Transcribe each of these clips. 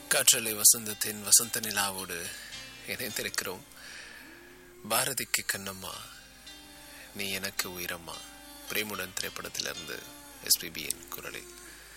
காற்றலை வசந்தத்தின் வசந்த நிலாவோடு இணைந்திருக்கிறோம் பாரதிக்கு கண்ணம்மா நீ எனக்கு உயிரம்மா பிரேமுடன் திரைப்படத்திலிருந்து எஸ்பிபியின் குரலில்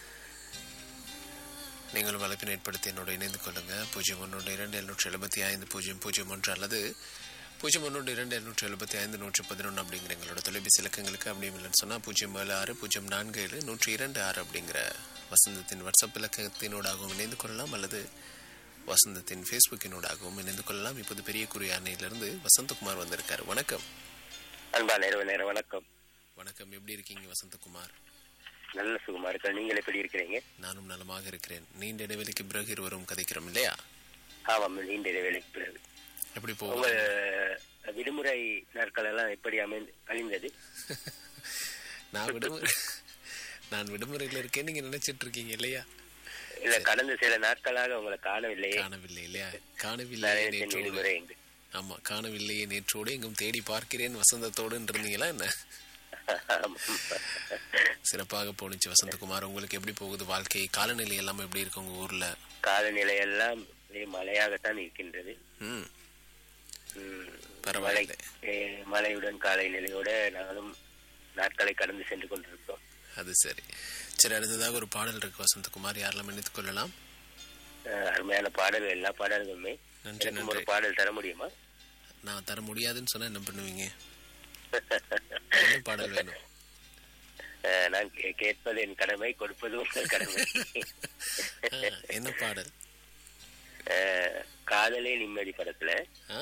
நீங்கள் வலைப்பினை ஏற்படுத்தி என்னோட இணைந்து கொள்ளுங்க பூஜ்ஜியம் ஒன்று இரண்டு எழுநூற்றி எழுபத்தி ஐந்து பூஜ்ஜியம் பூஜ்ஜியம் ஒன்று அல்லது பூஜ்ஜியம் ஒன்று இரண்டு எழுநூற்றி எழுபத்தி ஐந்து நூற்றி பதினொன்று அப்படிங்கிற எங்களோட தொலைபேசி இலக்கங்களுக்கு அப்படியும் இல்லைன்னு சொன்னால் பூஜ்ஜியம் ஏழு ஆறு பூஜ்ஜியம் நான்கு ஏழு நூற்றி இரண்டு ஆறு அப்படிங்கிற வசந்தத்தின் வாட்ஸ்அப் இலக்கத்தினூடாகவும் இணைந்து கொள்ளலாம் அல்லது வசந்தத்தின் ஃபேஸ்புக்கினூடாகவும் இணைந்து கொள்ளலாம் இப்போது பெரிய குறியானையிலிருந்து வசந்தகுமார் வந்திருக்காரு வணக்கம் அன்பா நேரம் நேரம் வணக்கம் வணக்கம் எப்படி இருக்கீங்க வசந்தகுமார் நல்ல சுகமா இருக்க நீங்கள் எப்படி இருக்கிறீங்க நானும் நலமாக இருக்கிறேன் நீண்ட இடைவெளிக்கு பிறகு இருவரும் கதைக்கிறோம் இல்லையா ஆமாம் நீண்ட இடைவேளைக்கு பிறகு எப்படி உங்க போகும் விடுமுறை நாட்கள் எல்லாம் எப்படி அமைந்து கழிந்தது நான் விடுமுறை நான் விடுமுறையில் இருக்கேன் நீங்க நினைச்சிட்டு இருக்கீங்க இல்லையா இல்ல கடந்த சில நாட்களாக உங்களை காணவில்லையே காணவில்லை இல்லையா காணவில்லையே நிறைய நேற்றோடு விடுமுறை என்று ஆமா காணவில்லையே நேற்றோடு எங்கும் தேடி பார்க்கிறேன் வசந்தத்தோடு இருந்தீங்களா என்ன ஆமாம். சிறப்பாக போணுச்சு வசந்தகுமார் உங்களுக்கு எப்படி போகுது வாழ்க்கை காலநிலை எல்லாம் எப்படி இருக்கு உங்க ஊர்ல காலநிலை எல்லாம் ஒரே மழையாகத்தான் இருக்கின்றது ம் ம், மழை பரவாயில்லை ஏ, மழையுடன் காலை நிலையோட நாங்களும் நாட்களை கடந்து சென்று கொண்டிருக்கிறோம் அது சரி சரி அடுத்ததாக ஒரு பாடல் இருக்கு வசந்தகுமார் யாரெல்லாம் நினைத்துக் கொள்ளலாம் அஹ், அருமையான பாடல்கள் எல்லா பாடல்களுமே நன்றி எனக்கும் ஒரு நன்றி பாடல் தர முடியுமா நான் தர முடியாதுன்னு சொன்னா என்ன பண்ணுவீங்க என்ன பாடல் வேணும் அஹ், நான் கே- கேட்பது என் கடமை கொடுப்பது உங்கள் கடமை ஆ, என்ன பாடல் அஹ், காதலே நிம்மதி படத்துல ஆ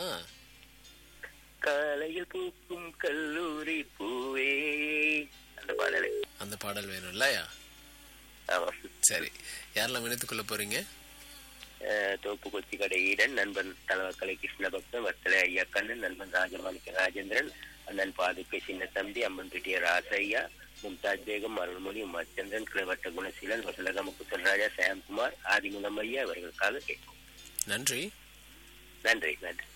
காலையில் பூக்கும் கல்லூரி பூவே அந்த பாடல் அந்த பாடல் வேணும் இல்லையா ஆமா சரி யாரெல்லாம் இணைத்துக் கொள்ள போறீங்க அஹ், தோப்பு கொச்சி கடை ஈடன் நண்பன் தலைவக்கலை கிருஷ்ணபக்தன் வத்தலை ஐயா கண்ணன் நண்பன் ராஜமாணிக்க ராஜேந்திரன் அண்ணன் பாதுகை சின்ன தம்பி அம்மன் பிட்டிய ராசையா மும்தாஜ் பேகம் அருள்மொழி உமாச்சந்திரன் கிளவட்ட குணசீலன் வசலகம குசல்ராஜா சாம்குமார் ஆதிமுகம் ஐயா இவர்களுக்காக கேட்கும் நன்றி நன்றி நன்றி